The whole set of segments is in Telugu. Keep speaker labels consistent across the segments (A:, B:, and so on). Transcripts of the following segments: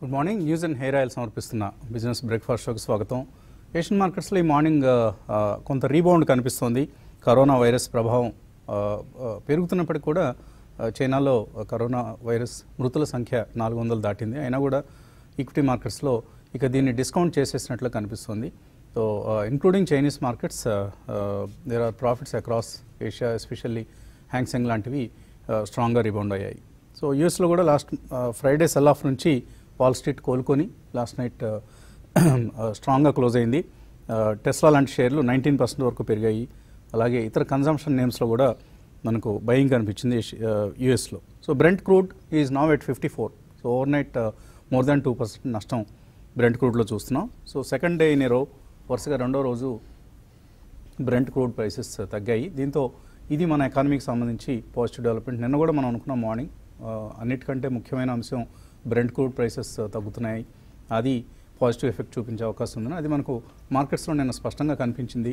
A: Good morning news and hair oil సమర్పిస్తున్న బిజినెస్ బ్రేక్ఫాస్ట్ షోకి స్వాగతం ఏషియన్ మార్కెట్స్లో ఈ మార్నింగ్ ఆ, ఆ, కొంత రీబౌండ్ కనిపిస్తోంది కరోనా వైరస్ ప్రభావం ఆ, ఆ, పెరుగుతున్నప్పటికీ కూడా ఆ, చైనాలో కరోనా వైరస్ మృతుల సంఖ్య నాలుగు వందలు దాటింది అయినా కూడా ఈక్విటీ మార్కెట్స్లో ఇక దీన్ని డిస్కౌంట్ చేసేసినట్లు కనిపిస్తుంది so including Chinese markets there are profits across Asia especially Hang Seng లాంటివి స్ట్రాంగ్గా రిబౌండ్ అయ్యాయి సో యూఎస్లో కూడా లాస్ట్ ఫ్రైడే సెల్ ఆఫ్ నుంచి వాల్ స్ట్రీట్ కోలుకొని లాస్ట్ నైట్ స్ట్రాంగ్గా క్లోజ్ అయింది టెస్లా లాంటి షేర్లు నైన్టీన్ పర్సెంట్ వరకు పెరిగాయి అలాగే ఇతర కన్జంప్షన్ నేమ్స్లో కూడా మనకు బయింగ్ కనిపించింది యూఎస్లో so Brent crude is now at fifty four so overnight more than two percent నష్టం బ్రెంట్ క్రూడ్లో చూస్తున్నాం so second day in a row వరుసగా రెండో రోజు బ్రెంట్ క్రూడ్ ప్రైసెస్ తగ్గాయి దీంతో ఇది మన ఎకానమీకి సంబంధించి పాజిటివ్ డెవలప్మెంట్ నిన్న కూడా మనం అనుకున్నాం మార్నింగ్ ఆ, అన్నిటికంటే ముఖ్యమైన అంశం బ్రెంట్ క్రూడ్ ప్రైసెస్ తగ్గుతున్నాయి అది పాజిటివ్ ఎఫెక్ట్ చూపించే అవకాశం ఉందని అది మనకు మార్కెట్స్లో నిన్న స్పష్టంగా కనిపించింది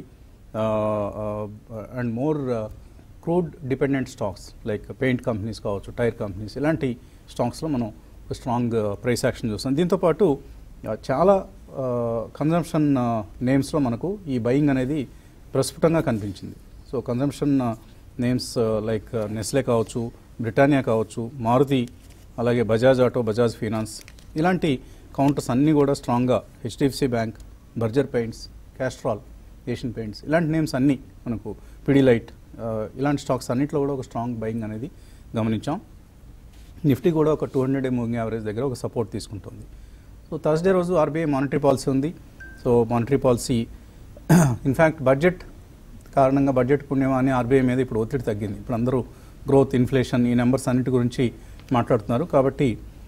A: and more crude dependent stocks like paint companies కావచ్చు టైర్ కంపెనీస్ ఇలాంటి స్టాక్స్లో మనం ఒక స్ట్రాంగ్ ప్రైస్ యాక్షన్ చూస్తాం దీంతోపాటు ఆ, చాలా కన్జంప్షన్ నేమ్స్లో మనకు ఈ బయింగ్ అనేది ప్రస్ఫుటంగా కనిపించింది so consumption names like Nestle కావచ్చు బ్రిటానియా కావచ్చు మారుతి అలాగే బజాజ్ ఆటో బజాజ్ ఫినాన్స్ ఇలాంటి కౌంటర్స్ అన్నీ కూడా స్ట్రాంగ్గా HDFC bank Berger paints Castrol Asian paints ఇలాంటి నేమ్స్ అన్నీ మనకు పిడిలైట్ ఇలాంటి స్టాక్స్ అన్నింటిలో కూడా ఒక స్ట్రాంగ్ బయింగ్ అనేది గమనించాం నిఫ్టీ కూడా ఒక టూ హండ్రెడ్ మూవింగ్ యావరేజ్ దగ్గర ఒక సపోర్ట్ తీసుకుంటుంది సో థర్స్డే రోజు ఆర్బీఐ మానిటరీ పాలసీ ఉంది so monetary policy in fact budget కారణంగా బడ్జెట్ పుణ్యమా అని ఆర్బీఐ మీద ఇప్పుడు ఒత్తిడి తగ్గింది ఇప్పుడు అందరూ గ్రోత్ ఇన్ఫ్లేషన్ ఈ నెంబర్స్ అన్నిటి గురించి మాట్లాడుతున్నారు కాబట్టి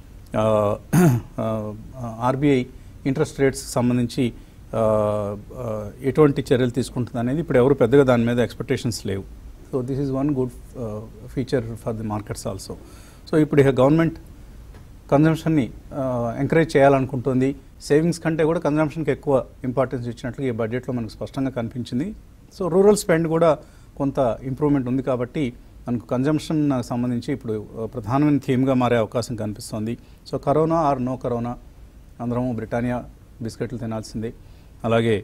A: ఆర్బీఐ ఇంట్రెస్ట్ రేట్స్కి సంబంధించి ఆ, ఆ, ఎటువంటి చర్యలు తీసుకుంటుంది అనేది ఇప్పుడు ఎవరు పెద్దగా దాని మీద ఎక్స్పెక్టేషన్స్ లేవు so this is one good feature for the markets also so ఇప్పుడు ఇక గవర్నమెంట్ కన్జంప్షన్ని ఎంకరేజ్ చేయాలనుకుంటుంది సేవింగ్స్ కంటే కూడా కన్జంప్షన్కి ఎక్కువ ఇంపార్టెన్స్ ఇచ్చినట్లు ఈ బడ్జెట్లో మనకు స్పష్టంగా కనిపించింది సో రూరల్ స్పెండ్ కూడా కొంత ఇంప్రూవ్మెంట్ ఉంది కాబట్టి మనకు కన్జంప్షన్ సంబంధించి ఇప్పుడు ఆ, ప్రధానమైన థీమ్గా మారే అవకాశం కనిపిస్తోంది so corona or no corona అందరము బ్రిటానియా బిస్కెట్లు తినాల్సిందే అలాగే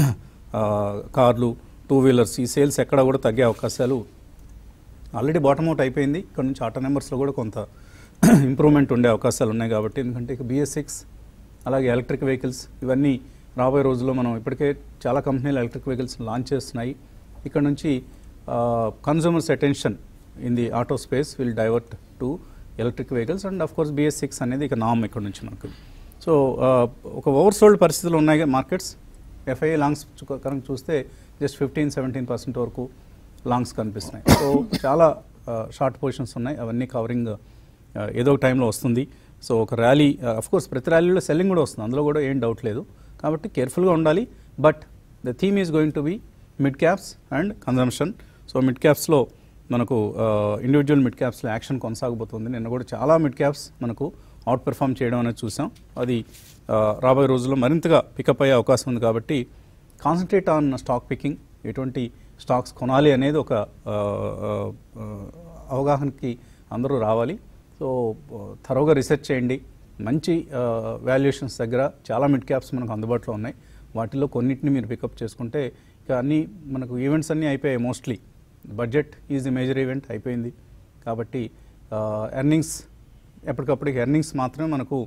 A: ఆ, కార్లు టూ వీలర్స్ ఈ సేల్స్ ఎక్కడ కూడా తగ్గే అవకాశాలు ఆల్రెడీ బాటమ్ అవుట్ అయిపోయింది ఇక్కడ నుంచి ఆటో నెంబర్స్లో కూడా కొంత ఇంప్రూవ్మెంట్ ఉండే అవకాశాలు ఉన్నాయి కాబట్టి ఎందుకంటే ఇక బిఎస్ సిక్స్ అలాగే ఎలక్ట్రిక్ వెహికల్స్ ఇవన్నీ రాబోయే రోజుల్లో మనం ఇప్పటికే చాలా కంపెనీలు ఎలక్ట్రిక్ వెహికల్స్ లాంచ్ చేస్తున్నాయి ఇక్కడ నుంచి consumers attention in the auto space will divert to electric vehicles and of course BS six అనేది ఇక నామ్ ఇక్కడ నుంచి మనకు సో ఒక ఓవర్ సోల్డ్ పరిస్థితులు ఉన్నాయి మార్కెట్స్ ఎఫ్ఐఏ లాంగ్స్ చు- కనుక చూస్తే జస్ట్ ఫిఫ్టీన్ సెవెంటీన్ పర్సెంట్ వరకు లాంగ్స్ కనిపిస్తున్నాయి సో చాలా షార్ట్ పొజిషన్స్ ఉన్నాయి అవన్నీ కవరింగ్ ఏదో ఒక టైంలో వస్తుంది సో ఒక ర్యాలీ అఫ్ కోర్స్ ప్రతి ర్యాలీలో సెల్లింగ్ కూడా వస్తుంది అందులో కూడా ఏం డౌట్ లేదు కాబట్టి కేర్ఫుల్గా ఉండాలి but the theme is going to be mid caps and consumption so mid క్యాప్స్లో మనకు ఇండివిజువల్ మిడ్ క్యాప్స్లో యాక్షన్ కొనసాగబోతుంది నిన్న కూడా చాలా మిడ్ క్యాప్స్ మనకు అవుట్ పెర్ఫామ్ చేయడం అనేది చూసాం అది ఆ, రాబోయే రోజుల్లో మరింతగా పికప్ అయ్యే అవకాశం ఉంది కాబట్టి కాన్సన్ట్రేట్ ఆన్ స్టాక్ పికింగ్ ఎటువంటి స్టాక్స్ కొనాలి అనేది ఒక ఆ, ఆ, ఆ, అవగాహనకి అందరూ రావాలి సో థరోగా రీసెర్చ్ చేయండి మంచి వాల్యుయేషన్స్ దగ్గర చాలా మిడ్ క్యాప్స్ మనకు అందుబాటులో ఉన్నాయి వాటిలో కొన్నిటిని మీరు పికప్ చేసుకుంటే ఇక అన్నీ మనకు ఈవెంట్స్ అన్నీ అయిపోయాయి mostly budget is the major event అయిపోయింది కాబట్టి ఎర్నింగ్స్ ఎప్పటికప్పటికి ఎర్నింగ్స్ మాత్రమే మనకు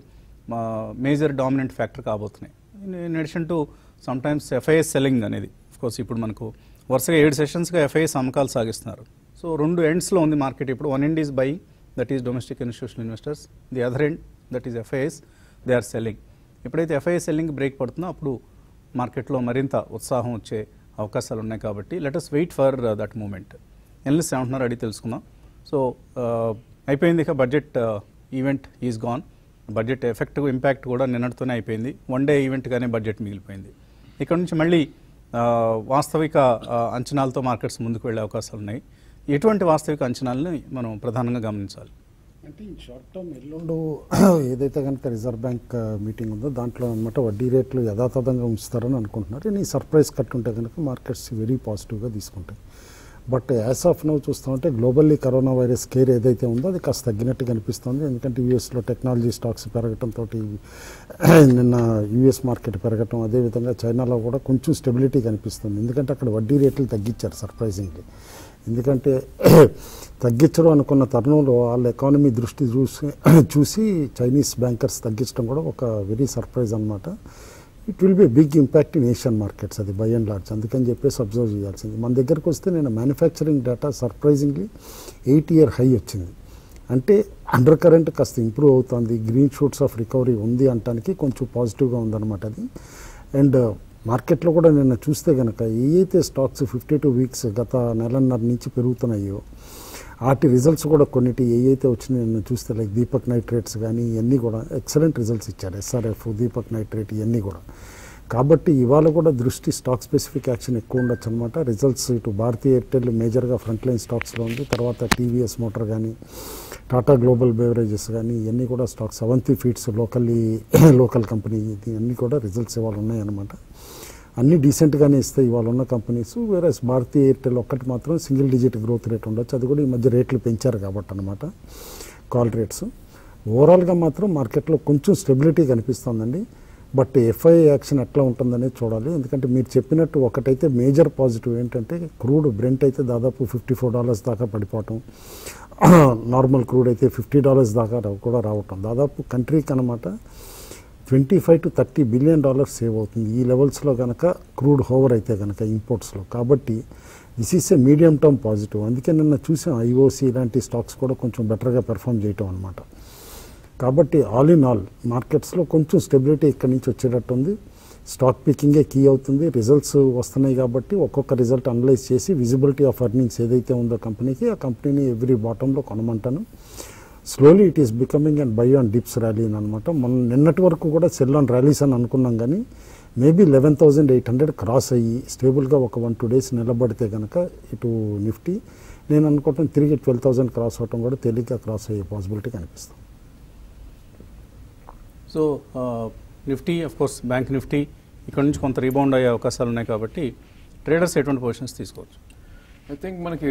A: మేజర్ డామినెంట్ ఫ్యాక్టర్ కాబోతున్నాయి in addition to sometimes FIIs selling అనేది కోర్స్ ఇప్పుడు మనకు వరుసగా ఏడు సెషన్స్గా ఎఫ్ఐఎస్ అమ్మకాలు సాగిస్తున్నారు సో రెండు ఎండ్స్లో ఉంది మార్కెట్ ఇప్పుడు one end is buying that is domestic institutional investors the other end that is FIIs they are selling ఎప్పుడైతే ఎఫ్ఐఎస్ సెల్లింగ్ బ్రేక్ పడుతుందో అప్పుడు మార్కెట్లో మరింత ఉత్సాహం వచ్చే అవకాశాలు ఉన్నాయి కాబట్టి let us wait for that moment analyst ఏమంటున్నారు అడిగి తెలుసుకుందాం సో అయిపోయింది ఇక budget event is gone budget effective impact కూడా నిన్నటితోనే అయిపోయింది వన్ డే ఈవెంట్గానే బడ్జెట్ మిగిలిపోయింది ఇక్కడ నుంచి మళ్ళీ ఆ, వాస్తవిక ఆ, అంచనాలతో మార్కెట్స్ ముందుకు వెళ్ళే అవకాశాలు ఉన్నాయి ఎటువంటి వాస్తవిక అంచనాలని మనం ప్రధానంగా గమనించాలి
B: అంటే ఈ షార్ట్ టర్మ్ ఎల్లుండు ఏదైతే కనుక రిజర్వ్ బ్యాంక్ మీటింగ్ ఉందో దాంట్లో అనమాట వడ్డీ రేట్లు యథాతథంగా ఉంచుతారని అనుకుంటున్నారు ఈ సర్ప్రైజ్ కట్ ఉంటే కనుక మార్కెట్స్ వెరీ పాజిటివ్గా తీసుకుంటాయి బట్ యాజ్ ఆఫ్ నో చూస్తూ ఉంటే గ్లోబల్లీ కరోనా వైరస్ కేర్ ఏదైతే ఉందో అది కాస్త తగ్గినట్టు కనిపిస్తుంది ఎందుకంటే యూఎస్లో టెక్నాలజీ స్టాక్స్ పెరగటంతో నిన్న యూఎస్ మార్కెట్ పెరగటం అదేవిధంగా చైనాలో కూడా కొంచెం స్టెబిలిటీ కనిపిస్తుంది ఎందుకంటే అక్కడ వడ్డీ రేట్లు తగ్గించారు సర్ప్రైజింగ్లీ ఎందుకంటే తగ్గించడం అనుకున్న తరుణంలో వాళ్ళ ఎకానమీ దృష్టి చూసి చూసి చైనీస్ బ్యాంకర్స్ తగ్గించడం కూడా ఒక వెరీ సర్ప్రైజ్ అనమాట it will be big impact in Asian markets అది బై అండ్ లార్జ్ అందుకని చెప్పేసి అబ్జర్వ్ చేయాల్సింది మన దగ్గరకు వస్తే నేను manufacturing data surprisingly eight year high వచ్చింది అంటే అండర్ కరెంట్ కాస్త ఇంప్రూవ్ అవుతుంది గ్రీన్ షూట్స్ ఆఫ్ రికవరీ ఉంది అంటానికి కొంచెం పాజిటివ్గా ఉందన్నమాట అది అండ్ మార్కెట్లో కూడా నిన్న చూస్తే కనుక ఏ అయితే స్టాక్స్ ఫిఫ్టీ టూ వీక్స్ గత నెలన్నర నుంచి పెరుగుతున్నాయో వాటి రిజల్ట్స్ కూడా కొన్నిటి ఏ అయితే వచ్చినాయో నిన్న చూస్తే లైక్ దీపక్ నైట్రేట్స్ కానీ ఇవన్నీ కూడా ఎక్సలెంట్ రిజల్ట్స్ ఇచ్చారు ఎస్ఆర్ఎఫ్ దీపక్ నైట్రేట్ ఇవన్నీ కూడా కాబట్టి ఇవాళ కూడా దృష్టి స్టాక్ స్పెసిఫిక్ యాక్షన్ ఎక్కువ ఉండొచ్చు అనమాట రిజల్ట్స్ ఇటు భారతీయ ఎయిర్టెల్ మేజర్గా ఫ్రంట్ లైన్ స్టాక్స్లో ఉంది తర్వాత టీవీఎస్ మోటార్ కానీ టాటా గ్లోబల్ బెవరేజెస్ కానీ ఇవన్నీ కూడా stocks Avanti feeds locally local company ఇది అన్నీ కూడా రిజల్ట్స్ ఇవాళ ఉన్నాయన్నమాట అన్ని డీసెంట్గానే ఇస్తాయి ఇవాళ ఉన్న కంపెనీస్ వేరే భారతీయ ఎయిర్టెల్ ఒక్కటి మాత్రం సింగిల్ డిజిట్ గ్రోత్ రేట్ ఉండొచ్చు అది కూడా ఈ మధ్య రేట్లు పెంచారు కాబట్టి అనమాట కాల్ రేట్స్ ఓవరాల్గా మాత్రం మార్కెట్లో కొంచెం స్టెబిలిటీ కనిపిస్తుందండి బట్ ఎఫ్ఐ యాక్షన్ ఎట్లా ఉంటుందనేది చూడాలి ఎందుకంటే మీరు చెప్పినట్టు ఒకటైతే మేజర్ పాజిటివ్ ఏంటంటే క్రూడ్ బ్రెంట్ అయితే దాదాపు ఫిఫ్టీ ఫోర్ డాలర్స్ దాకా పడిపోవటం నార్మల్ క్రూడ్ అయితే ఫిఫ్టీ డాలర్స్ దాకా రా- కూడా రావటం దాదాపు కంట్రీకి అనమాట twenty five to thirty billion dollars save అవుతుంది ఈ లెవెల్స్లో కనుక క్రూడ్ హోవర్ అయితే కనుక ఇంపోర్ట్స్లో కాబట్టి this is a medium term positive అందుకే నిన్న చూసాం ఐఓసి ఇలాంటి స్టాక్స్ కూడా కొంచెం బెటర్గా పెర్ఫామ్ చేయటం అనమాట కాబట్టి ఆల్ ఇన్ ఆల్ మార్కెట్స్లో కొంచెం స్టెబిలిటీ ఇక్కడి నుంచి వచ్చేటట్టు ఉంది స్టాక్ పికింగే కీ అవుతుంది రిజల్ట్స్ వస్తున్నాయి కాబట్టి ఒక్కొక్క రిజల్ట్ అనలైజ్ చేసి విజిబిలిటీ ఆఫ్ ఎర్నింగ్స్ ఏదైతే ఉందో కంపెనీకి ఆ కంపెనీని ఎవ్రీ బాటంలో కొనమంటాను slowly it is becoming and buy on dips rally అనమాట మొన్న నిన్నటి వరకు కూడా సెల్ ఆన్ ర్యాలీస్ అని అనుకున్నాం కానీ maybe eleven thousand eight hundred cross అయ్యి స్టేబుల్గా ఒక వన్ టూ డేస్ నిలబడితే కనుక ఇటు నిఫ్టీ నేను అనుకోవటం తిరిగి ట్వెల్వ్ థౌసండ్ క్రాస్ అవటం కూడా తేలిగ్గా క్రాస్ అయ్యే పాసిబిలిటీ కనిపిస్తుంది
A: so Nifty of course bank Nifty ఇక్కడ నుంచి కొంత రీబౌండ్ అయ్యే అవకాశాలు ఉన్నాయి కాబట్టి ట్రేడర్స్ ఎటువంటి పొజిషన్స్ తీసుకోవచ్చు
C: ఐ థింక్ మనకి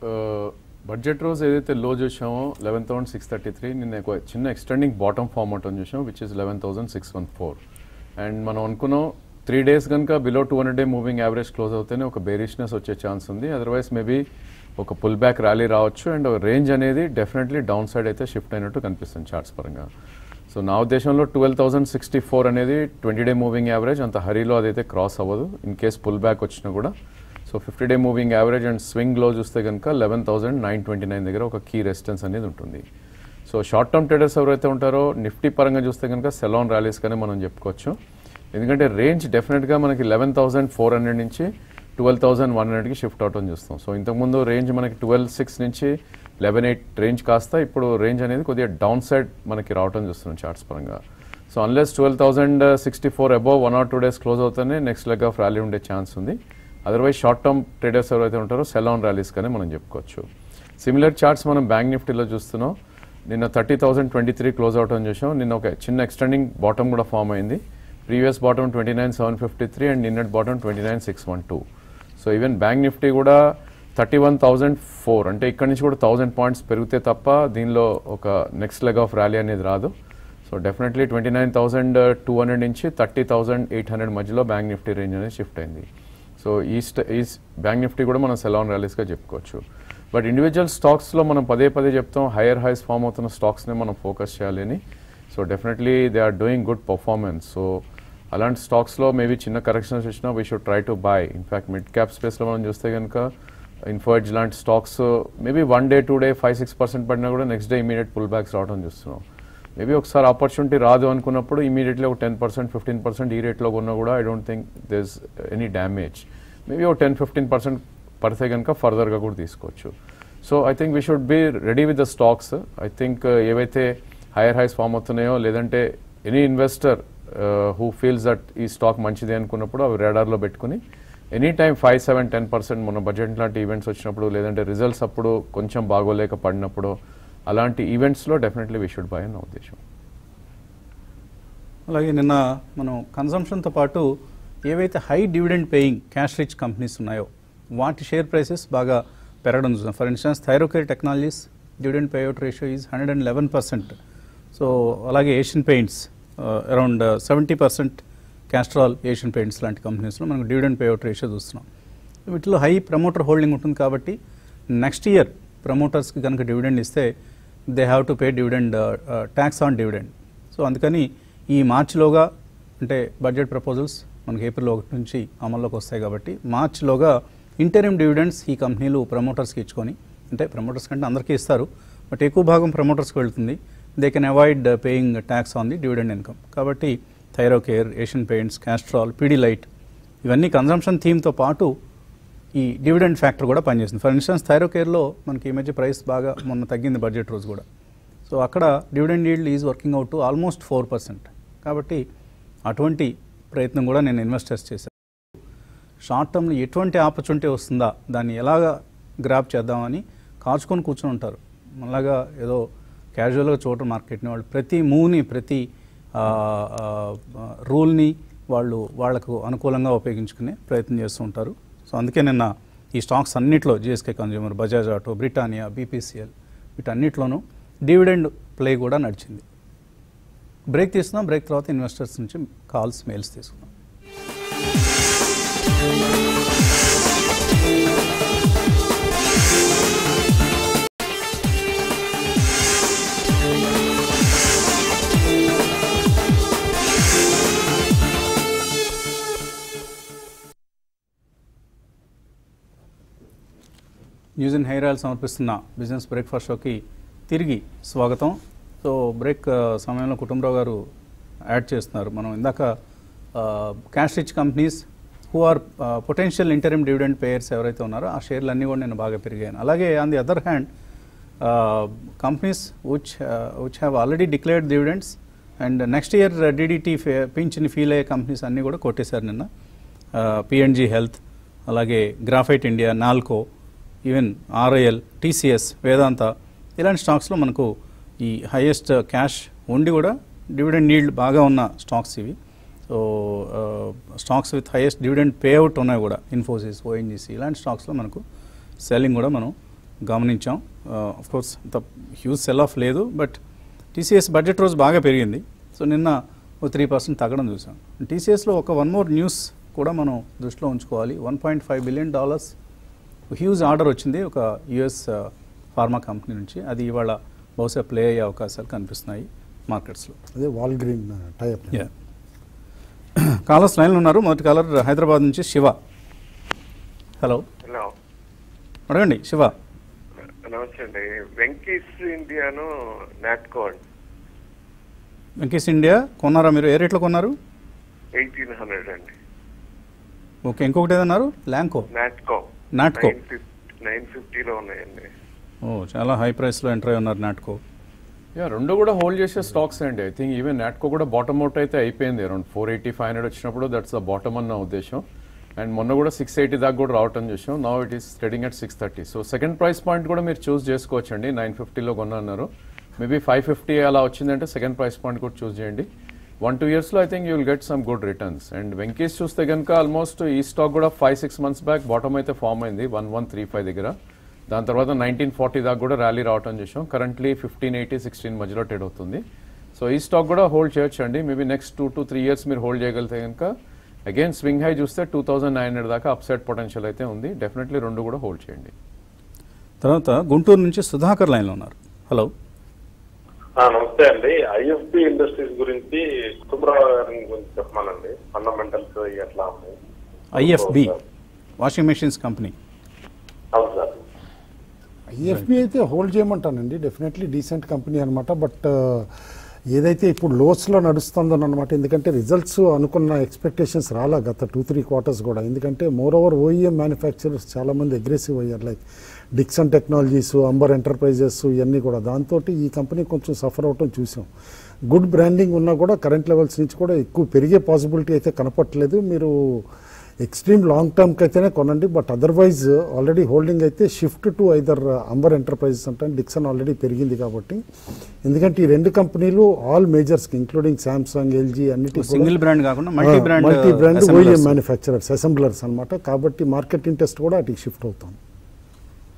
C: బడ్జెట్ రోజు ఏదైతే లో చూసామో eleven thousand six thirty three నిన్న ఒక చిన్న ఎక్స్టెండింగ్ బాటమ్ ఫార్మ్ అవుట్ చూసాం which is eleven thousand six one four and మనం అనుకున్నాం త్రీ డేస్ కనుక below two hundred day moving average close అవుతేనే ఒక బేరిష్నెస్ వచ్చే ఛాన్స్ ఉంది అదర్వైజ్ మేబీ ఒక పుల్ బ్యాక్ ర్యాలీ రావచ్చు అండ్ రేంజ్ అనేది డెఫినెట్లీ డౌన్ సైడ్ అయితే షిఫ్ట్ అయినట్టు కనిపిస్తుంది చార్ట్స్ పరంగా సో నా ఉద్దేశంలో ట్వెల్వ్ థౌసండ్ సిక్స్టీ ఫోర్ అనేది ట్వంటీ డే మూవింగ్ యావరేజ్ అంత హరీలో అదైతే క్రాస్ అవ్వదు ఇన్ కేస్ పుల్ బ్యాక్ వచ్చినా కూడా so fifty day moving average and స్వింగ్లో చూస్తే కనుక eleven thousand nine twenty nine దగ్గర ఒక కీ రెసిస్టెన్స్ అనేది ఉంటుంది సో షార్ట్ టర్మ్ ట్రేడర్స్ ఎవరైతే ఉంటారో నిఫ్టీ పరంగా చూస్తే కనుక సెలాన్ ర్యాలీస్ కానీ మనం చెప్పుకోవచ్చు ఎందుకంటే రేంజ్ డెఫినెట్గా మనకి లెవెన్ థౌసండ్ ఫోర్ హండ్రెడ్ నుంచి ట్వెల్వ్ థౌసండ్ వన్ హండ్రెడ్కి షిఫ్ట్ అవటం చూస్తాం సో ఇంతకుముందు రేంజ్ మనకి ట్వెల్వ్ సిక్స్ నుంచి లెవెన్ ఎయిట్ రేంజ్ కాస్త ఇప్పుడు రేంజ్ అనేది కొద్దిగా డౌన్ సైడ్ మనకి రావటం చూస్తున్నాం చార్ట్స్ పరంగా so unless twelve thousand sixty four above one or two days close అవుతేనే నెక్స్ట్ లెగ్ ఆఫ్ ర్యాలీ ఉండే ఛాన్స్ ఉంది అదర్వైజ్ షార్ట్ టర్మ్ ట్రేడర్స్ ఎవరైతే ఉంటారో సెల్ ఆన్ ర్యాలీస్ కానీ మనం చెప్పుకోవచ్చు సిమిలర్ చార్ట్స్ మనం బ్యాంక్ నిఫ్టీలో చూస్తున్నాం నిన్న thirty thousand twenty three close out అని చూసాం నిన్న ఒక చిన్న ఎక్స్టెండింగ్ బాటమ్ కూడా ఫామ్ అయింది previous bottom twenty nine seven fifty three and నిన్నటి bottom twenty nine six one two so even bank Nifty కూడా థర్టీ వన్ థౌజండ్ ఫోర్ అంటే ఇక్కడ నుంచి కూడా థౌజండ్ పాయింట్స్ పెరిగితే తప్ప దీనిలో ఒక నెక్స్ట్ లెగ్ ఆఫ్ ర్యాలీ అనేది రాదు so definitely twenty nine thousand two hundred నుంచి థర్టీ థౌసండ్ ఎయిట్ హండ్రెడ్ మధ్యలో బ్యాంక్ నిఫ్టీ రేంజ్ అనేది షిఫ్ట్ అయింది సో ఈ స్ట- ఈ బ్యాంక్ నిఫ్టీ కూడా మనం సెలాన్ ర్యాలీస్గా చెప్పుకోవచ్చు బట్ ఇండివిజువల్ స్టాక్స్లో మనం పదే పదే చెప్తాం హైయర్ హైస్ ఫామ్ అవుతున్న స్టాక్స్ని మనం ఫోకస్ చేయాలి అని so definitely they are doing good performance so అలాంటి స్టాక్స్లో మేబీ చిన్న కరెక్షన్స్ వచ్చినా we should try to buy in fact mid cap స్పేస్లో మనం చూస్తే కనుక ఇన్ఫర్జ్ లాంటి stocks maybe one day two day five six percent పడినా కూడా next day immediate pull backs రావడం చూస్తున్నాం మేబీ ఒకసారి ఆపర్చునిటీ రాదు అనుకున్నప్పుడు ఇమీడియట్లీ ఒక టెన్ పర్సెంట్ ఫిఫ్టీన్ పర్సెంట్ ఈ రేట్లో కొన్నా కూడా I don't think this any damage maybe ఒక టెన్ ఫిఫ్టీన్ పర్సెంట్ పడితే కనుక ఫర్దర్గా కూడా తీసుకోవచ్చు so I think we should be ready with the stocks I think ఏవైతే హైయర్ హైస్ ఫామ్ అవుతున్నాయో లేదంటే any investor who feels that ఈ స్టాక్ మంచిది అనుకున్నప్పుడు అవి రాడార్లో పెట్టుకుని any time five seven ten percent మన బడ్జెట్ లాంటి ఈవెంట్స్ వచ్చినప్పుడు లేదంటే రిజల్ట్స్ అప్పుడు కొంచెం బాగోలేక పడినప్పుడు అలాంటి ఈవెంట్స్లో డెఫినెట్లీ వీ షుడ్ బై అని నా ఉద్దేశం
A: అలాగే నిన్న మనం కన్సంప్షన్తో పాటు ఏవైతే high dividend paying cash rich companies ఉన్నాయో వాటి షేర్ ప్రైసెస్ బాగా పెరగడం చూసాం for instance Thyrocare Technologies dividend payout ratio is hundred and eleven percent so అలాగే Asian Paints around seventy percent Castrol Asian Paints లాంటి కంపెనీస్లో మనం డివిడెండ్ పేఅవుట్ రేషియో చూస్తున్నాం వీటిలో హై ప్రమోటర్ హోల్డింగ్ ఉంటుంది కాబట్టి నెక్స్ట్ ఇయర్ ప్రమోటర్స్కి కనుక డివిడెండ్ ఇస్తే they have to pay dividend tax on dividend so అందుకని ఈ మార్చిలోగా అంటే బడ్జెట్ ప్రపోజల్స్ మనకి ఏప్రిల్ ఒకటి నుంచి అమల్లోకి వస్తాయి కాబట్టి మార్చిలోగా ఇంటరిమ్ డివిడెండ్స్ ఈ కంపెనీలు ప్రమోటర్స్కి ఇచ్చుకొని అంటే ప్రమోటర్స్ కంటే అందరికీ ఇస్తారు బట్ ఎక్కువ భాగం ప్రమోటర్స్కి వెళ్తుంది they can avoid paying tax on the dividend income కాబట్టి థైరోకేర్ ఏషియన్ పెయింట్స్ క్యాస్ట్రాల్ పీడీ లైట్ ఇవన్నీ కన్జంప్షన్ థీమ్తో పాటు ఈ డివిడెండ్ ఫ్యాక్టర్ కూడా పనిచేస్తుంది ఫర్ ఇన్స్టెన్స్ థైరోకేర్లో మనకి ఈ మధ్య ప్రైస్ బాగా మొన్న తగ్గింది బడ్జెట్ రోజు కూడా సో అక్కడ dividend yield is working out to almost four percent కాబట్టి అటువంటి ప్రయత్నం కూడా నేను ఇన్వెస్టర్స్ చేశాను షార్ట్ టర్మ్లో ఎటువంటి ఆపర్చునిటీ వస్తుందా దాన్ని ఎలాగా గ్రాప్ చేద్దామని కాచుకొని కూర్చొని ఉంటారు మళ్ళాగా ఏదో క్యాజువల్గా చూడటం మార్కెట్ని వాళ్ళు ప్రతి మూవ్ని ప్రతి రూల్ని వాళ్ళు వాళ్లకు అనుకూలంగా ఉపయోగించుకునే ప్రయత్నం చేస్తూ ఉంటారు సో అందుకే నిన్న ఈ స్టాక్స్ అన్నిట్లో GSK consumer Bajaj Auto Britannia BPCL వీటన్నిటిలోనూ డివిడెండ్ ప్లే కూడా నడిచింది బ్రేక్ తీసుకుందాం బ్రేక్ తర్వాత ఇన్వెస్టర్స్ నుంచి కాల్స్ మెయిల్స్ తీసుకుందాం న్యూస్ అండ్ హెయిర్ ఆయిల్ సమర్పిస్తున్న బిజినెస్ బ్రేక్ఫాస్ట్ షోకి తిరిగి స్వాగతం సో బ్రేక్ ఆ, సమయంలో కుటుంబరావు గారు యాడ్ చేస్తున్నారు మనం ఇందాక cash rich companies who are potential interim dividend payers ఎవరైతే ఉన్నారో ఆ షేర్లు అన్నీ కూడా నేను బాగా పెరిగాను అలాగే on the other hand companies which which have already declared dividends and next year DDT పింఛని ఫీల్ అయ్యే కంపెనీస్ అన్నీ కూడా కొట్టేశారు నిన్న పిఎన్జీ హెల్త్ అలాగే graphite India NALCO even RIL TCS Vedanta ఇలాంటి స్టాక్స్లో మనకు ఈ హైయెస్ట్ క్యాష్ ఉండి కూడా డివిడెండ్ నీల్డ్ బాగా ఉన్న స్టాక్స్ ఇవి so stocks with highest dividend payout ఉన్నాయి కూడా ఇన్ఫోసిస్ ఓఎన్జీసీ ఇలాంటి స్టాక్స్లో మనకు సెల్లింగ్ కూడా మనం గమనించాం ఆఫ్ కోర్స్ అంత హ్యూజ్ సెల్ ఆఫ్ లేదు బట్ టీసీఎస్ బడ్జెట్ రోజు బాగా పెరిగింది సో నిన్న ఒక త్రీ పర్సెంట్ తగ్గడం చూసాం టీసీఎస్లో ఒక వన్ మోర్ న్యూస్ కూడా మనం దృష్టిలో ఉంచుకోవాలి one point five billion dollars huge order వచ్చింది ఒక యుఎస్ ఫార్మా కంపెనీ నుంచి అది ఇవాళ బహుశా ప్లే అయ్యే అవకాశాలు కనిపిస్తున్నాయి మార్కెట్స్లో
B: అదే వాల్ గ్రీన్ టైప్
A: యా కాలర్స్ లైన్లో ఉన్నారు మొదటి కాలర్ హైదరాబాద్ నుంచి శివ హలో
D: హలో
A: అడగండి శివ
D: నమస్తే అండి వెంకీస్ ఇండియాను నాట్కో అండి
A: వెంకీస్ ఇండియా కొన్నారా మీరు ఏ రేట్లో కొన్నారు
D: ఎయిటీన్ హండ్రెడ్ అండి
A: ఓకే ఇంకొకటి ఏదన్నారు Lanco
D: Natco
A: Natco.
D: Nine fifty nine ఫిఫ్టీలో ఉన్నాయండి
A: ఓ చాలా హై ప్రైస్లో ఎంటర్ అయి ఉన్నారు నాట్కో
C: యా రెండు కూడా హోల్డ్ చేసే స్టాక్స్ అండి ఐ థింక్ ఈవెన్ నాట్కో కూడా బాటమ్ అవుట్ అయితే అయిపోయింది around four eighty five hundred వచ్చినప్పుడు దట్స్ ద బాటమ్ అన్న ఉద్దేశం అండ్ మొన్న కూడా సిక్స్ ఎయిటీ దాకా కూడా రావటం చూసాం now it is trading at six thirty so second price point కూడా మీరు చూస్ చేసుకోవచ్చు అండి నైన్ ఫిఫ్టీలో కొన్నారు మేబీ ఫైవ్ ఫిఫ్టీ అలా వచ్చిందంటే సెకండ్ ప్రైస్ పాయింట్ కూడా చూస్ చేయండి వన్ టూ ఇయర్స్లో I think you will get some good returns and Venky's చూస్తే కనుక ఆల్మోస్ట్ ఈ స్టాక్ కూడా five six months back bottom అయితే ఫామ్ అయింది వన్ వన్ త్రీ ఫైవ్ దగ్గర దాని తర్వాత నైన్టీన్ ఫార్టీ దాకా కూడా ర్యాలీ రావటం చూసాం కరెంట్లీ ఫిఫ్టీన్ ఎయిటీ సిక్స్టీన్ మధ్యలో ట్రేడ్ అవుతుంది సో ఈ స్టాక్ కూడా హోల్డ్ చేయొచ్చు అండి maybe next two to three years మీరు హోల్డ్ చేయగలిగితే కనుక అగైన్ స్వింగ్ హై చూస్తే టూ థౌసండ్ నైన్ హండ్రెడ్ దాకా అప్సైడ్ పొటెన్షియల్ అయితే ఉంది డెఫినెట్లీ రెండు కూడా హోల్డ్ చేయండి
A: తర్వాత గుంటూరు నుంచి సుధాకర్ లైన్లో ఉన్నారు హలో
E: ఆ, నమస్తే అండి ఐఎఫ్పి ఇండస్ట్రీస్ గురించి కుటుంబరావు గారి గురించి చెప్పమానండి ఫండమెంటల్స్ ఎట్లా ఉన్నాయి
A: ఐఎఫ్బి వాషింగ్ మెషిన్స్ కంపెనీ
E: అవును సార్
B: ఐఎఫ్బి అయితే హోల్డ్ చేయమంటానండి డెఫినెట్లీ డీసెంట్ కంపెనీ అనమాట బట్ ఏదైతే ఇప్పుడు లోస్లో నడుస్తుందో అనమాట ఎందుకంటే రిజల్ట్స్ అనుకున్న ఎక్స్పెక్టేషన్స్ రాలా గత టూ త్రీ క్వార్టర్స్ కూడా ఎందుకంటే మోర్ ఓవర్ ఓఈఎం మ్యానుఫ్యాక్చరర్స్ చాలామంది అగ్రెసివ్ అయ్యారు like Dixon Technologies Amber Enterprises ఇవన్నీ కూడా దాంతో ఈ కంపెనీ కొంచెం సఫర్ అవటం చూసాం గుడ్ బ్రాండింగ్ ఉన్నా కూడా కరెంట్ లెవెల్స్ నుంచి కూడా ఎక్కువ పెరిగే పాసిబిలిటీ అయితే కనపట్లేదు మీరు ఎక్స్ట్రీమ్ లాంగ్ టర్మ్కి అయితేనే కొనండి బట్ అదర్వైజ్ ఆల్రెడీ హోల్డింగ్ అయితే shift to either Amber Enterprises అంటే డిక్సన్ ఆల్రెడీ పెరిగింది కాబట్టి ఎందుకంటే ఈ రెండు కంపెనీలు ఆల్ మేజర్స్కి ఇంక్లూడింగ్ సామ్సంగ్ ఎల్జీ అన్నిటి
A: సింగిల్ బ్రాండ్ కాకుండా multi brand
B: multi brand OEM manufacturers assemblers అనమాట కాబట్టి మార్కెట్ ఇంట్రెస్ట్ కూడా అటు షిఫ్ట్ అవుతాం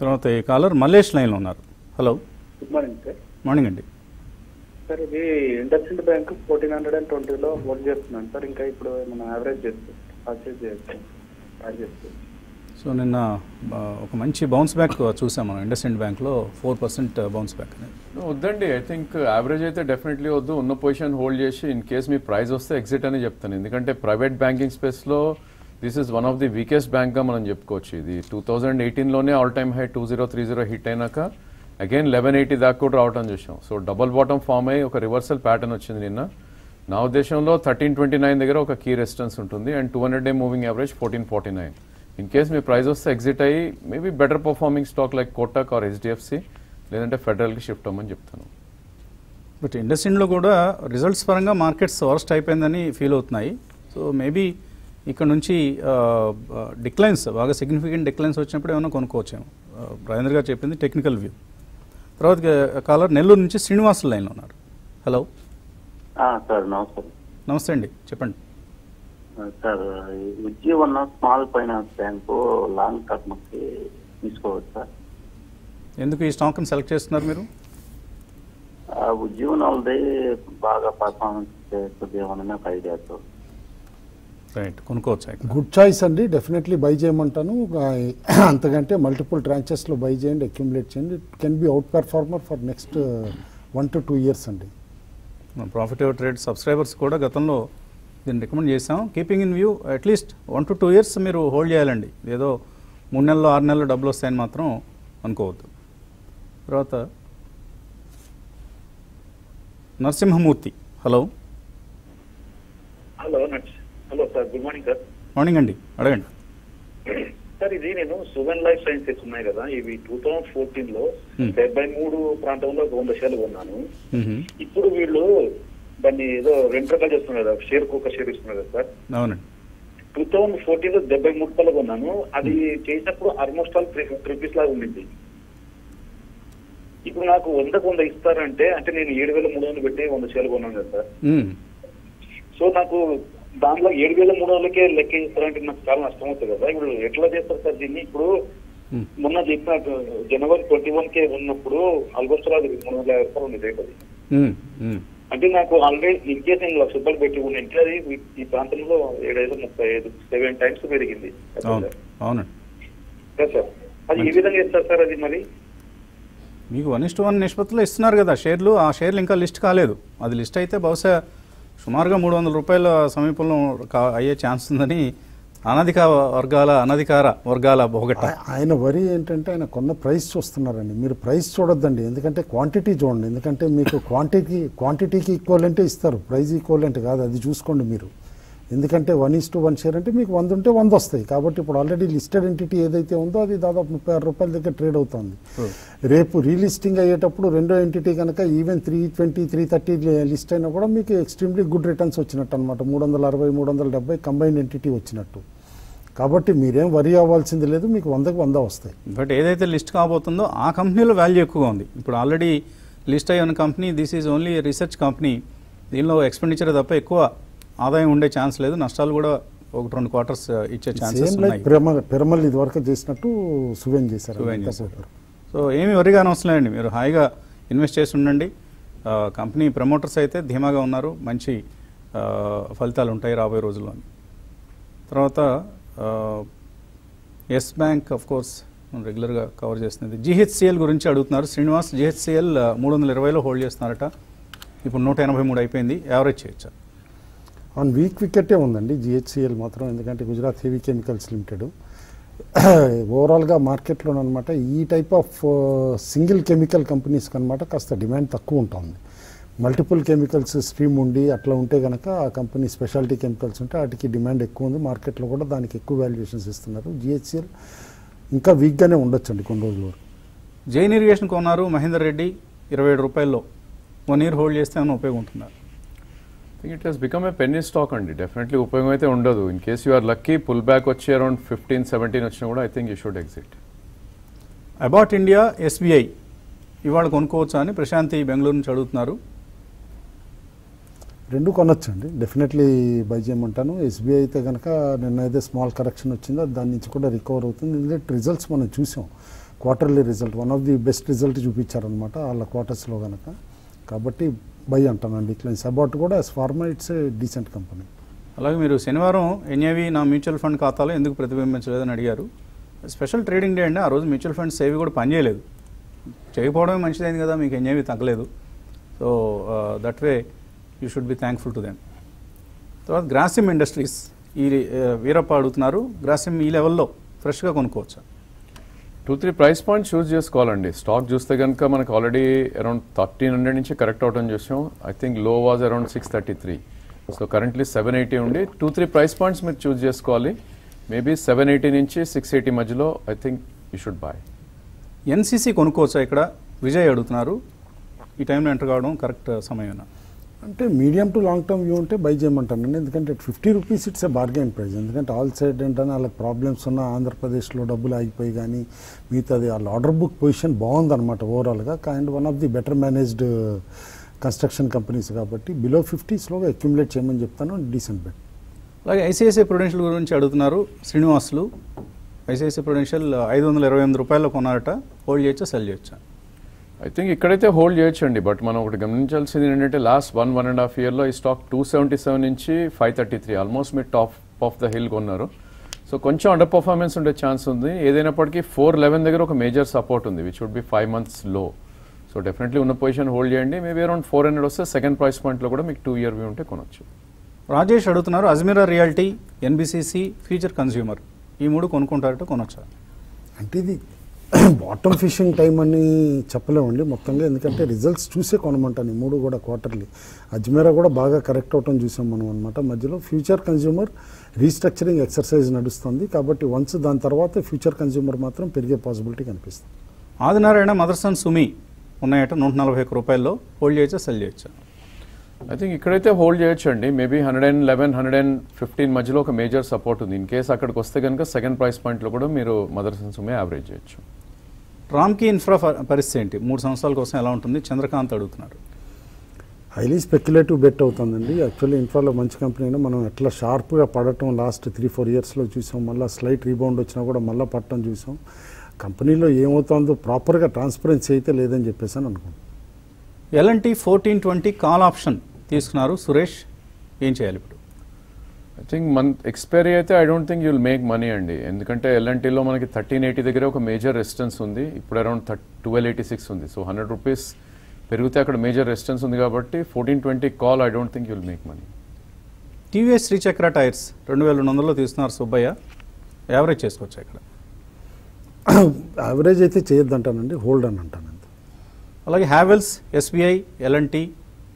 A: తర్వాత ఈ కాలర్ మల్లేష్ లైన్లో ఉన్నారు hello
F: good morning sir
A: morning అండి
F: సార్ ఇది IndusInd bank fourteen hundred and ట్వంటీలో హోల్డ్ చేస్తున్నాను సార్ ఇంకా ఇప్పుడు మనం యావరేజ్ చేస్తాం పర్చేజ్ చేయొచ్చు యాడ్ చేస్తాం
A: సో నిన్న ఆ, ఒక మంచి బౌన్స్ బ్యాక్ చూసాం మనం ఇండస్ఇండ్ బ్యాంక్లో ఫోర్ పర్సెంట్ బౌన్స్ బ్యాక్ అనేది
C: No, వద్దండి ఐ థింక్ యావరేజ్ అయితే డెఫినెట్లీ వద్దు ఉన్న పొజిషన్ హోల్డ్ చేసి ఇన్ కేస్ మీ ప్రైస్ వస్తే ఎగ్జిట్ అని చెప్తాను ఎందుకంటే ప్రైవేట్ బ్యాంకింగ్ స్పేస్లో this is one of the weakest బ్యాంక్గా మనం చెప్పుకోవచ్చు ఇది టూ థౌజండ్ ఎయిటీన్లోనే all time high two zero three zero hit అయినాక అగైన్ లెవెన్ ఎయిటీ దాకా కూడా రావటం చూసాం సో డబల్ బాటమ్ ఫామ్ అయ్యి ఒక రివర్సల్ ప్యాటర్న్ వచ్చింది నిన్న నా ఉద్దేశంలో థర్టీన్ ట్వంటీ నైన్ దగ్గర ఒక కీ రెసిస్టెన్స్ ఉంటుంది and two hundred day moving average fourteen forty nine in case మీ ప్రైస్ వస్తే ఎగ్జిట్ అయ్యి maybe better performing stock like Kotak or HDFC లేదంటే ఫెడరల్కి షిఫ్ట్ అవ్వమని చెప్తాను
A: బట్ ఇండస్ట్రీలో కూడా రిజల్ట్స్ పరంగా మార్కెట్స్ వర్స్ట్ అయిపోయిందని ఫీల్ అవుతున్నాయి సో మేబీ ఇక్కడ నుంచి డిక్లైన్స్ బాగా సిగ్నిఫికెంట్ డిక్లైన్స్ వచ్చినప్పుడు ఏమైనా కొనుక్కోవచ్చేమో ఆ, రాజేంద్ర గారు చెప్పింది టెక్నికల్ వ్యూ తర్వాత కాలర్ నెల్లూరు నుంచి శ్రీనివాసులు లైన్లో ఉన్నారు హలో
G: ఆ, సార్ నమస్కారం
A: నమస్తే అండి చెప్పండి
G: ఆ, సార్ ఈ Ujjivan small finance bank long టర్మ్కి తీసుకోవచ్చు సార్
A: ఎందుకు ఈ స్టాక్ని సెలెక్ట్ చేస్తున్నారు మీరు
G: ఆ ఉజ్జీవన వాళ్ళది బాగా పర్ఫార్మెన్స్ చేస్తుంది ఏమన్నా నాకు ఐడియా సార్
A: రైట్ కొనుక్కోవచ్చు ఇక్కడ
B: గుడ్ చాయిస్ అండి డెఫినెట్లీ బై చేయమంటాను ఆ, అంతకంటే మల్టిపుల్ ట్రాంచెస్లో బై చేయండి అక్యుములేట్ చేయండి it can be outperformer for next one to two years అండి
A: ప్రాఫిట్ ట్రేడ్ సబ్స్క్రైబర్స్ కూడా గతంలో దీన్ని రికమెండ్ చేసాం keeping in view at least one to two years మీరు హోల్డ్ చేయాలండి ఏదో మూడు నెలలు ఆరు నెలలు డబ్బులు వస్తాయని మాత్రం అనుకోవద్దు తర్వాత నరసింహమూర్తి హలో
F: హలో నట్స్ hello sir good morning sir
A: morning అండి అడగండి
F: సార్ ఇది నేను సువెన్ లైఫ్ సైన్సెస్ ఉన్నాయి కదా ఇవి టూ థౌసండ్ ఫోర్టీన్ లో
A: Hmm.
F: డెబ్బై మూడు ప్రాంతంలో ఒక వంద షేర్లు కొన్నాను
A: మ్మ్.
F: ఇప్పుడు వీళ్ళు దాన్ని ఏదో రెండు రకాలు చేస్తున్నారు కదా షేర్ ఒక షేర్ ఇస్తున్నారు కదా సార్
A: అవునండి
F: టూ థౌసండ్ ఫోర్టీన్ లో డెబ్బై మూడు రూపాయలు కొన్నాను అది చేసినప్పుడు almost all three fifty rupees లాగా ఉండింది ఇప్పుడు నాకు వందకు వంద ఇస్తారంటే అంటే నేను ఏడు వేల మూడు వందలు పెట్టి వంద షేర్లు కొన్నాను కదా సార్
A: మ్మ్.
F: సో నాకు దాంట్లో ఏడు వేల మూడు వందలకే లెక్క ఇస్తారంటే నాకు చాలా నష్టం అవుతుంది కదా ఇప్పుడు ఎట్లా చేస్తారు సార్ దీన్ని ఇప్పుడు
A: మ్మ్.
F: మొన్న చెప్పిన జనవరి ట్వంటీ వన్ కే ఉన్నప్పుడు ఆల్మోస్ట్ అది మూడు వందల యాభై రూపాయలు ఉంది రేట్ అది
A: మ్మ్. మ్మ్.
F: అంటే నాకు ఆల్రెడీ ఇన్ కేసు నేను లక్ష రూపాయలు పెట్టి ఉంటే అది ఈ- ఈ ప్రాంతంలో ఏడైదు ముప్పై ఐదు సెవెన్ టైమ్స్ పెరిగింది
A: అవును అవునండి
F: కదా సార్ అది ఏ విధంగా ఇస్తారు సార్ అది మరి
A: మీకు వన్ ఇస్ట్ వన్ నిష్పత్తిలో ఇస్తున్నారు కదా షేర్లు ఆ షేర్లు ఇంకా లిస్ట్ కాలేదు అది లిస్ట్ అయితే బహుశా సుమారుగా మూడు వందల రూపాయల సమీపంలో కా- అయ్యే ఛాన్స్ ఉందని అనధికార వర్గాల అనధికార వర్గాల ఒకట
B: ఆ- ఆయన వరి ఏంటంటే ఆయన కొన్న ప్రైస్ చూస్తున్నారండి మీరు ప్రైస్ చూడొద్దండి ఎందుకంటే క్వాంటిటీ చూడండి ఎందుకంటే మీకు క్వాంటిటీ క్వాంటిటీకి ఈక్వలెంటే ఇస్తారు ప్రైస్ ఈక్వలెంట్ కాదు అది చూసుకోండి మీరు ఎందుకంటే one is to one share అంటే మీకు వంద ఉంటే వంద వస్తాయి కాబట్టి ఇప్పుడు ఆల్రెడీ లిస్టెడ్ ఎంటిటీ ఏదైతే ఉందో అది దాదాపు ముప్పై ఆరు రూపాయల దగ్గర ట్రేడ్ అవుతుంది రేపు రీలిస్టింగ్ అయ్యేటప్పుడు రెండో ఎంటిటీ కనుక even three twenty three thirty list అయినా కూడా మీకు ఎక్స్ట్రీమ్లీ గుడ్ రిటర్న్స్ వచ్చినట్టు అనమాట మూడు వందల అరవై మూడు వందల డెబ్బై కంబైన్డ్ ఎంటిటీ వచ్చినట్టు కాబట్టి మీరేం వరి అవ్వాల్సింది లేదు మీకు వందకు వంద వస్తాయి
A: బట్ ఏదైతే లిస్ట్ కాబోతుందో ఆ కంపెనీలో వాల్యూ ఎక్కువగా ఉంది ఇప్పుడు ఆల్రెడీ లిస్ట్ అయ్యి company this is only research company దీనిలో ఎక్స్పెండిచర్ తప్ప ఎక్కువ ఆదాయం ఉండే ఛాన్స్ లేదు నష్టాలు కూడా ఒకటి రెండు క్వార్టర్స్ ఇచ్చే ఛాన్సెస్
B: సేమ్ లైక్
A: ఉన్నాయి
B: పిరమల్ పిరమల్ ఇది వరకు చేసినట్టు సువెన్ చేశారు
A: సువెన్
B: అంతా
A: చేశారు.
B: పోతారు.
A: సో ఏమీ వరిగా అవసరం లేదండి మీరు హాయిగా ఇన్వెస్ట్ చేసి ఉండండి ఆ, కంపెనీ ప్రమోటర్స్ అయితే ధీమాగా ఉన్నారు మంచి ఆ, ఫలితాలు ఉంటాయి రాబోయే రోజుల్లో తర్వాత ఎస్ బ్యాంక్ ఆఫ్ కోర్స్ మనం రెగ్యులర్గా కవర్ చేస్తుంది జిహెచ్సిఎల్ గురించి అడుగుతున్నారు శ్రీనివాస్ జిహెచ్సిఎల్ మూడు వందల ఇరవైలో హోల్డ్ చేస్తున్నారట ఇప్పుడు నూట ఎనభై మూడు అయిపోయింది యావరేజ్ చేయొచ్చా
B: ఆన్ వీక్ వికెటే ఉందండి జిహెచ్సిఎల్ మాత్రం ఎందుకంటే గుజరాత్ హెవీ కెమికల్స్ లిమిటెడ్ ఓవరాల్గా మార్కెట్లో అనమాట ఈ టైప్ ఆఫ్ సింగిల్ కెమికల్ కంపెనీస్కి అనమాట కాస్త డిమాండ్ తక్కువ ఉంటుంది మల్టిపుల్ కెమికల్స్ స్ట్రీమ్ ఉండి అట్లా ఉంటే కనుక ఆ కంపెనీ స్పెషాలిటీ కెమికల్స్ ఉంటే వాటికి డిమాండ్ ఎక్కువ ఉంది మార్కెట్లో కూడా దానికి ఎక్కువ వాల్యుయేషన్స్ ఇస్తున్నారు జిహెచ్సిఎల్ ఇంకా వీక్గానే ఉండొచ్చండి కొన్ని రోజుల వరకు
A: జైన్ ఇరిగేషన్ కొన్నారు మహేందర్ రెడ్డి ఇరవై ఏడు రూపాయల్లో వన్ ఇయర్ హోల్డ్ చేస్తే ఏమైనా ఉపయోగం ఉంటుందా
C: think it has become a penny stock అండి డెఫినెట్లీ ఉపయోగం అయితే ఉండదు in case you are lucky pull back వచ్చి అరౌండ్ ఫిఫ్టీన్ సెవెంటీన్ వచ్చినా కూడా I think you should exit
A: about India SBI ఇవాళ కొనుక్కోవచ్చా అని ప్రశాంతి బెంగళూరు నుంచి అడుగుతున్నారు
B: రెండు కొనొచ్చండి డెఫినెట్లీ బై చేయమంటాను ఎస్బీఐ అయితే కనుక నిన్న ఏదో స్మాల్ కరెక్షన్ వచ్చిందో దాని నుంచి కూడా రికవర్ అవుతుంది ఎందుకంటే రిజల్ట్స్ మనం చూసాం quarterly result one of the best result చూపించారనమాట వాళ్ళ క్వార్టర్స్లో కనుక కాబట్టి బై అంటానండి క్లైన్స్ అబౌట్ కూడా pharma it's a decent company
A: అలాగే మీరు శనివారం ఎన్ఏవి నా మ్యూచువల్ ఫండ్ ఖాతాలో ఎందుకు ప్రతిబింబించలేదని అడిగారు స్పెషల్ ట్రేడింగ్ డే అండి ఆ రోజు మ్యూచువల్ ఫండ్స్ ఏవి కూడా పనిచేయలేదు చేయకపోవడమే మంచిదైంది కదా మీకు ఎన్ఏవి తగ్గలేదు so that way you should be thankful to them తర్వాత గ్రాసిమ్ ఇండస్ట్రీస్ ఈ ఆ, వీరప్ప అడుగుతున్నారు గ్రాసిమ్ ఈ లెవెల్లో ఫ్రెష్గా కొనుక్కోవచ్చా
C: two three price points choose చేసుకోవాలండి స్టాక్ చూస్తే కనుక మనకు ఆల్రెడీ అరౌండ్ థర్టీన్ హండ్రెడ్ నుంచి కరెక్ట్ అవటం చూసాం I think low was around six thirty three so currently seven eighty ఉండి టూ త్రీ ప్రైస్ పాయింట్స్ మీరు చూస్ చేసుకోవాలి మేబీ సెవెన్ ఎయిటీ నుంచి సిక్స్ ఎయిటీ మధ్యలో I think you should buy
A: NCC కొనుక్కోవచ్చా ఇక్కడ విజయ్ అడుగుతున్నారు ఈ టైంలో ఎంటర్ కావడం కరెక్ట్ సమయమేనా
B: అంటే medium to long term view ఉంటే బై చేయమంటానండి ఎందుకంటే fifty rupees it's a bargain price ఎందుకంటే ఆల్ సైడ్ ఏంటంటే వాళ్ళకి ప్రాబ్లమ్స్ ఉన్న ఆంధ్రప్రదేశ్లో డబ్బులు ఆగిపోయి కానీ మిగతాది వాళ్ళ ఆర్డర్ బుక్ పొజిషన్ బాగుందన్నమాట ఓవరాల్గా and one of the better managed construction companies కాబట్టి బిలో ఫిఫ్టీ స్లోగా అక్యుములేట్ చేయమని చెప్తాను డీసెంట్ బెట్
A: అలాగే ఐసిఐసిఐ ప్రొడెన్షియల్ గురించి అడుగుతున్నారు శ్రీనివాసులు ఐసిఐసిఐ ప్రొడెన్షియల్ ఐదు వందల ఇరవై ఎనిమిది రూపాయల్లో కొన్నారట హోల్డ్ చేయొచ్చా సెల్ చేయొచ్చా
C: ఐ థింక్ ఇక్కడైతే హోల్డ్ చేయొచ్చండి బట్ మనం ఒకటి గమనించాల్సింది ఏంటంటే last one one and half ఇయర్లో ఈ స్టాక్ టూ సెవెంటీ సెవెన్ నుంచి ఫైవ్ థర్టీ త్రీ ఆల్మోస్ట్ మీరు టాప్ ఆఫ్ ద హిల్ కొన్నారు సో కొంచెం అండర్ పర్ఫార్మెన్స్ ఉండే ఛాన్స్ ఉంది ఏదైనప్పటికీ ఫోర్ లెవెన్ దగ్గర ఒక మేజర్ సపోర్ట్ ఉంది which would be five months లో సో డెఫినెట్లీ ఉన్న పొజిషన్ హోల్డ్ చేయండి మేబీ అరౌండ్ ఫోర్ హండ్రెడ్ వస్తే సెకండ్ ప్రైస్ పాయింట్లో కూడా మీకు టూ ఇయర్ వ్యూ ఉంటే కొనొచ్చు
A: రాజేష్ అడుగుతున్నారు Ajmera realty NBCC future consumer ఈ మూడు కొనుక్కుంటారట కొనొచ్చా
B: అంటే ఇది బాటమ్ ఫిషింగ్ టైం అని చెప్పలేమండి మొత్తంగా ఎందుకంటే రిజల్ట్స్ చూసే కొనమంటాను ఈ మూడు కూడా క్వార్టర్లీ అజ్మీరా కూడా బాగా కరెక్ట్ అవటం చూసాం మనం అనమాట మధ్యలో ఫ్యూచర్ కన్జ్యూమర్ రీస్ట్రక్చరింగ్ ఎక్సర్సైజ్ నడుస్తుంది కాబట్టి వన్స్ దాని తర్వాత ఫ్యూచర్ కన్జ్యూమర్ మాత్రం పెరిగే పాసిబిలిటీ కనిపిస్తుంది
A: ఆదినారాయణ మదర్సన్ సుమి ఉన్నాయట నూట నలభై ఒక్క రూపాయల్లో హోల్డ్ చేయొచ్చా సెల్ చేయొచ్చా
C: ఐ థింక్ ఇక్కడైతే హోల్డ్ చేయొచ్చు అండి maybe hundred and eleven hundred and fifteen మధ్యలో ఒక మేజర్ సపోర్ట్ ఉంది ఇన్ కేస్ అక్కడికి వస్తే కనుక సెకండ్ ప్రైస్ పాయింట్లో కూడా మీరు మదర్ సన్సుమే యావరేజ్ చేయొచ్చు
A: రామ్కి ఇన్ఫ్రా ఫ- పరిస్థితి ఏంటి మూడు సంవత్సరాల కోసం ఎలా ఉంటుంది చంద్రకాంత్ అడుగుతున్నారు
B: హైలీ స్పెక్యులేటివ్ బెట్ అవుతుందండి యాక్చువల్లీ ఇన్ఫ్రాలో మంచి కంపెనీ అయినా మనం ఎట్లా షార్ప్గా పడటం లాస్ట్ త్రీ ఫోర్ ఇయర్స్లో చూసాం మళ్ళీ స్లైట్ రీబౌండ్ వచ్చినా కూడా మళ్ళీ పడటం చూసాం కంపెనీలో ఏమవుతుందో ప్రాపర్గా ట్రాన్స్పరెన్సీ అయితే లేదని చెప్పేసి అని అనుకుంటున్నాను
A: L and T fourteen twenty call option తీసుకున్నారు సురేష్ ఏం చేయాలి ఇప్పుడు
C: ఐ థింక్ మంత్ ఎక్స్పైరీ అయితే I don't think you'll make money అండి ఎందుకంటే ఎల్ఎన్టీలో మనకి థర్టీన్ ఎయిటీ దగ్గర ఒక మేజర్ రెసిస్టెన్స్ ఉంది ఇప్పుడు అరౌండ్ థర్ ట్వెల్వ్ ఎయిటీ సిక్స్ ఉంది సో హండ్రెడ్ రూపీస్ పెరిగితే అక్కడ మేజర్ రెసిస్టెన్స్ ఉంది కాబట్టి fourteen twenty call I don't think you'll make money
A: TVS Srichakra tyres రెండు వేల రెండు వందల్లో తీసుకున్నారు సుబ్బయ్య యావరేజ్ చేసుకోవచ్చు ఇక్కడ
B: యావరేజ్ అయితే చేయొద్దంటానండి హోల్డ్ అని అంటాను అంతే
A: అలాగే హ్యావెల్స్ ఎస్బీఐ ఎల్ఎన్టీ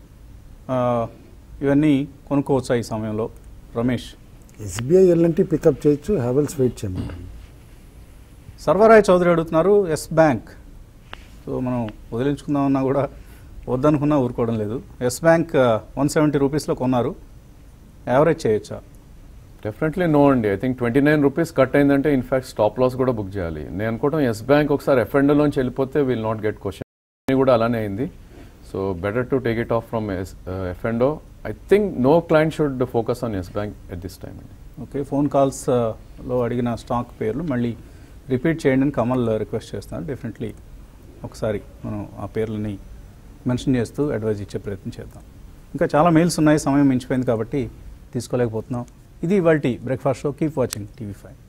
A: ఇవన్నీ కొనుక్కోవచ్చా ఈ సమయంలో రమేష్
B: ఎస్బీఐ ఎల్ఎన్టీ పికప్ చేయొచ్చు హ్యావెల్స్ వెయిట్ చేయమంటాను
A: సర్వరాయ్ చౌదరి అడుగుతున్నారు ఎస్ బ్యాంక్ సో మనం వదిలించుకుందామన్నా కూడా వద్దనుకున్నా ఊరుకోవడం లేదు ఎస్ బ్యాంక్ వన్ సెవెంటీ రూపీస్లో కొన్నారు యావరేజ్ చేయొచ్చా
C: డెఫినెట్లీ నో అండి I think twenty nine rupees cut అయిందంటే ఇన్ఫాక్ట్ స్టాప్ లాస్ కూడా బుక్ చేయాలి నేను అనుకోవడం ఎస్ బ్యాంక్ ఒకసారి ఎఫ్ఎండ్లోంచి వెళ్ళిపోతే విల్ నాట్ గెట్ క్వశ్చన్ కూడా అలానే అయింది so better to take it off from Yes F and O I think no client should focus on Yes Bank at this time అండి
A: ఓకే ఫోన్ కాల్స్ ఆ, లో అడిగిన స్టాక్ పేర్లు మళ్ళీ రిపీట్ చేయండి అని కమల్ రిక్వెస్ట్ చేస్తున్నారు డెఫినెట్లీ ఒకసారి మనం ఆ పేర్లని మెన్షన్ చేస్తూ అడ్వైజ్ ఇచ్చే ప్రయత్నం చేద్దాం ఇంకా చాలా మెయిల్స్ ఉన్నాయి సమయం మించిపోయింది కాబట్టి తీసుకోలేకపోతున్నాం ఇది ఇవాళ breakfast show keep watching TV five